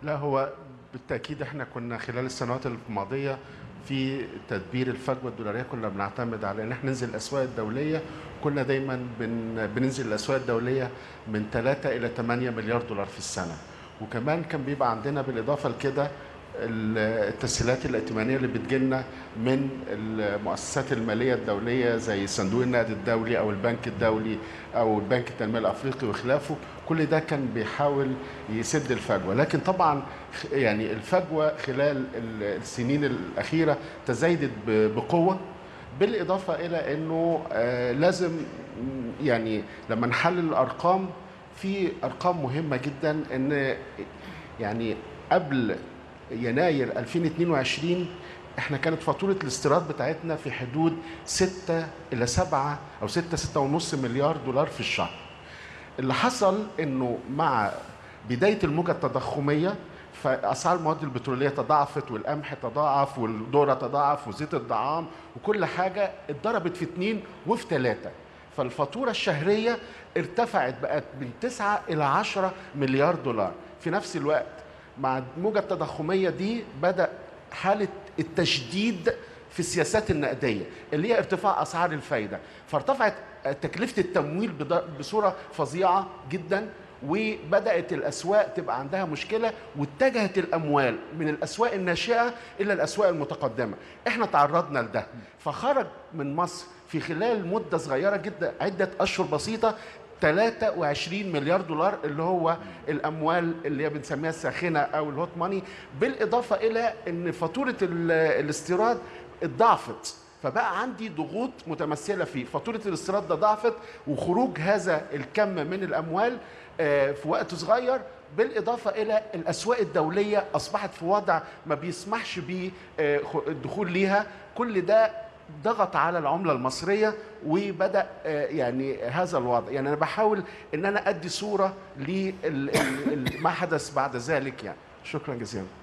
لا هو بالتاكيد احنا كنا خلال السنوات الماضيه في تدبير الفجوه الدولاريه كنا بنعتمد على ان احنا ننزل الاسواق الدوليه كنا دايما بن بننزل الاسواق الدوليه من 3 الى 8 مليار دولار في السنه وكمان كان بيبقى عندنا بالاضافه لكده التسهيلات الائتمانيه اللي بتجيلنا من المؤسسات الماليه الدوليه زي صندوق النقد الدولي او البنك الدولي او البنك التنميه الافريقي وخلافه كل ده كان بيحاول يسد الفجوه لكن طبعا يعني الفجوه خلال السنين الاخيره تزايدت بقوه بالاضافه الى انه لازم يعني لما نحلل الارقام في ارقام مهمه جدا ان يعني قبل يناير 2022 احنا كانت فاتوره الاستيراد بتاعتنا في حدود 6 الى 7 او 6 6 ونص مليار دولار في الشهر. اللي حصل انه مع بدايه الموجه التضخميه فاسعار المواد البتروليه تضاعفت والقمح تضاعف والذره تضاعف وزيت الطعام وكل حاجه اتضربت في اثنين وفي ثلاثه. فالفاتوره الشهريه ارتفعت بقت من 9 الى 10 مليار دولار في نفس الوقت مع الموجة التضخمية دي بدأ حالة التشديد في السياسات النقدية اللي هي ارتفاع أسعار الفايدة فارتفعت تكلفة التمويل بصورة فظيعة جدا وبدأت الأسواق تبقى عندها مشكلة واتجهت الأموال من الأسواق الناشئة إلى الأسواق المتقدمة احنا تعرضنا لده فخرج من مصر في خلال مدة صغيرة جدا عدة أشهر بسيطة 23 مليار دولار اللي هو الاموال اللي هي بنسميها الساخنه او الهوت ماني بالاضافه الى ان فاتوره الاستيراد اتضاعفت فبقى عندي ضغوط متمثله فيه فاتوره الاستيراد ده ضعفت وخروج هذا الكم من الاموال في وقت صغير بالاضافه الى الاسواق الدوليه اصبحت في وضع ما بيسمحش بالدخول ليها كل ده ضغط على العملة المصرية وبدأ يعني هذا الوضع يعني أنا بحاول أن أنا أدي صورة لما حدث بعد ذلك يعني شكرا جزيلا